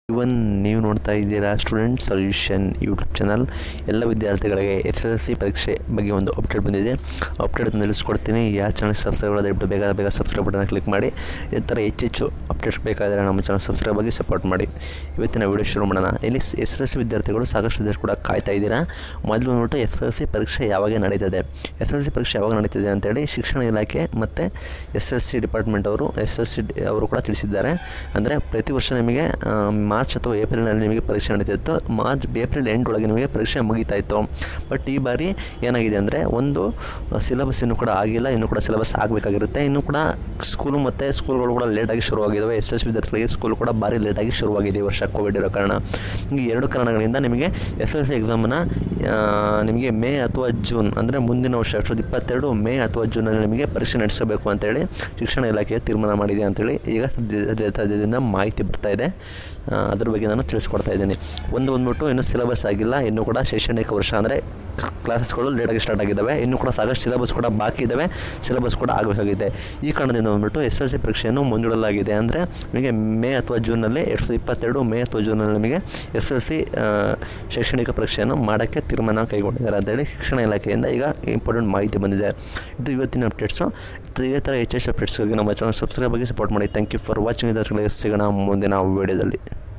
ಇವನ್ ನೀವು ನೋಡ್ತಾ ಇದ್ದೀರಾ ಸ್ಟೂಡೆಂಟ್ ಸೊಲ್ಯೂಷನ್ ಯೂಟ್ಯೂಬ್ ಚಾನಲ್ ಎಲ್ಲ ವಿದ್ಯಾರ್ಥಿಗಳಿಗೆ ಎಸ್ ಎಸ್ ಎಲ್ ಸಿ ಪರೀಕ್ಷೆ ಬಗ್ಗೆ ಒಂದು ಅಪ್ಡೇಟ್ ಬಂದಿದೆ ಅಪ್ಡೇಟ್ ತಿಳಿಸ್ಕೊಡ್ತೀನಿ ಯಾವ ಚಾನಲ್ ಸಬ್ಸ್ಕ್ರೈಬ್ ದಯವಿಟ್ಟು ಬೇಗ ಬೇಗ ಸಬ್ಸ್ಕ್ರೈಬ್ ಬಟನ್ ಕ್ಲಿಕ್ ಮಾಡಿ ಈ ಥರ ಹೆಚ್ಚೆಚ್ಚು ಅಪ್ಡೇಟ್ಸ್ ಬೇಕಾದರೆ ನಮ್ಮ ಚಾನಲ್ ಸಬ್ಸ್ಕ್ರೈಬ್ ಆಗಿ ಸಪೋರ್ಟ್ ಮಾಡಿ ಇವತ್ತಿನ ವಿಡಿಯೋ ಶುರು ಮಾಡೋಣ ಇಲ್ಲಿ ಎಸ್ ಎಸ್ ಎಲ್ ಸಿ ವಿದ್ಯಾರ್ಥಿಗಳು ಸಾಕಷ್ಟು ವಿದ್ಯಾರ್ಥಿ ಕೂಡ ಕಾಯ್ತಾ ಇದ್ದೀರಾ ಮೊದಲು ನೋಡ್ಬಿಟ್ಟು ಎಸ್ ಎಲ್ ಸಿ ಪರೀಕ್ಷೆ ಯಾವಾಗ ನಡೀತದೆ ಎಸ್ ಎಲ್ ಸಿ ಪರೀಕ್ಷೆ ಯಾವಾಗ ನಡೀತದೆ ಅಂತೇಳಿ ಶಿಕ್ಷಣ ಇಲಾಖೆ ಮತ್ತು ಎಸ್ ಎಸ್ ಸಿ ಡಿಪಾರ್ಟ್ಮೆಂಟ್ ಅವರು ಎಸ್ ಎಸ್ ಸಿ ಅವರು ಕೂಡ ತಿಳಿಸಿದ್ದಾರೆ ಅಂದರೆ ಪ್ರತಿ ವರ್ಷ ನಿಮಗೆ ಆ, ಮಾರ್ಚ್ ಅಥವಾ ಏಪ್ರಿಲ್ನಲ್ಲಿ ನಿಮಗೆ ಪರೀಕ್ಷೆ ನಡೀತಿತ್ತು ಮಾರ್ಚ್ ಏಪ್ರಿಲ್ ಎಂಡ್ ಒಳಗೆ ನಿಮಗೆ ಪರೀಕ್ಷೆ ಮುಗೀತಾ ಇತ್ತು ಬಟ್ ಈ ಬಾರಿ ಏನಾಗಿದೆ ಅಂದರೆ ಒಂದು ಸಿಲೆಬಸ್ ಇನ್ನೂ ಕೂಡ ಆಗಿಲ್ಲ ಇನ್ನೂ ಕೂಡ ಸಿಲೆಬಸ್ ಆಗಬೇಕಾಗಿರುತ್ತೆ ಇನ್ನೂ ಕೂಡ ಸ್ಕೂಲು ಮತ್ತು ಸ್ಕೂಲ್ಗಳು ಕೂಡ ಲೇಟಾಗಿ ಶುರುವಾಗಿದ್ದಾವೆ ಎಸ್ ಎಸ್ ವಿದ್ಯಾರ್ಥಿಗಳಿಗೆ ಸ್ಕೂಲ್ ಕೂಡ ಭಾರಿ ಲೇಟಾಗಿ ಶುರುವಾಗಿದೆ ಈ ವರ್ಷ ಕೋವಿಡ್ ಇರೋ ಕಾರಣ ಈ ಎರಡು ಕಾರಣಗಳಿಂದ ನಿಮಗೆ ಎಸ್ ಎಲ್ ಸಿ ಎಕ್ಸಾಮನ್ನು ನಿಮಗೆ ಮೇ ಅಥವಾ ಜೂನ್ ಅಂದರೆ ಮುಂದಿನ ವರ್ಷ ಎರಡು ಸಾವಿರದ ಇಪ್ಪತ್ತೆರಡು ಮೇ ಅಥವಾ ಜೂನಲ್ಲಿ ನಿಮಗೆ ಪರೀಕ್ಷೆ ನಡೆಸಬೇಕು ಅಂತೇಳಿ ಶಿಕ್ಷಣ ಇಲಾಖೆ ತೀರ್ಮಾನ ಮಾಡಿದೆ ಅಂತೇಳಿ ಈಗ ಸದ್ಯ- ಸದ್ಯ- ಸದ್ಯದಿಂದ ಮಾಹಿತಿ ಬರ್ತಾ ಇದೆ ಆ, ಅದ್ರ ಬಗ್ಗೆ ನಾನು ತಿಳಿಸ್ಕೊಡ್ತಾ ಇದ್ದೀನಿ ಒಂದು ಬಂದ್ಬಿಟ್ಟು ಇನ್ನೂ ಸಿಲೆಬಸ್ ಆಗಿಲ್ಲ ಇನ್ನೂ ಕೂಡ ಶೈಕ್ಷಣಿಕ ವರ್ಷ ಅಂದರೆ ಕ್ಲಾಸಸ್ಗಳು ಲೇಟಾಗಿ ಸ್ಟಾರ್ಟ್ ಆಗಿದ್ದಾವೆ ಇನ್ನೂ ಕೂಡ ಸಾಕಷ್ಟು ಸಿಲೆಬಸ್ ಕೂಡ ಬಾಕಿ ಇದ್ದಾವೆ ಸಿಲೆಬಸ್ ಕೂಡ ಆಗಬೇಕಾಗಿದೆ ಈ ಕಾರಣದಿಂದ ಬಂದ್ಬಿಟ್ಟು ಎಸ್ ಎಲ್ ಸಿ ಪರೀಕ್ಷೆಯನ್ನು ಮುಂದೂಡಲಾಗಿದೆ ಅಂದರೆ ನಿಮಗೆ ಮೇ ಅಥವಾ ಜೂನಲ್ಲಿ ಎರಡು ಸಾವಿರದ ಇಪ್ಪತ್ತೆರಡು ಮೇ ಅಥವಾ ಜೂನಲ್ಲಿ ನಿಮಗೆ ಎಸ್ ಎಲ್ ಸಿ ಶೈಕ್ಷಣಿಕ ಪರೀಕ್ಷೆಯನ್ನು ಮಾಡೋಕ್ಕೆ ತೀರ್ಮಾನ ಕೈಗೊಂಡಿದ್ದಾರೆ ಅಂತೇಳಿ ಶಿಕ್ಷಣ ಇಲಾಖೆಯಿಂದ ಈಗ ಇಂಪಾರ್ಟೆಂಟ್ ಮಾಹಿತಿ ಬಂದಿದೆ ಇದು ಇವತ್ತಿನ ಅಪ್ಡೇಟ್ಸು ಇದೇ ಥರ ಹೆಚ್ಚೆಚ್ಚು ಅಪ್ಡೇಟ್ಸ್ಗಾಗಿ ನಮ್ಮ ಚಾನಲ್ ಸಬ್ಸ್ಕ್ರೈಬ್ ಆಗಿ ಸಪೋರ್ಟ್ ಮಾಡಿ ಥ್ಯಾಂಕ್ ಯು ಫಾರ್ ವಾಚಿಂಗ್ ಇದರಲ್ಲಿ ಸಿಗೋಣ ಮುಂದಿನ ವೀಡಿಯೋದಲ್ಲಿ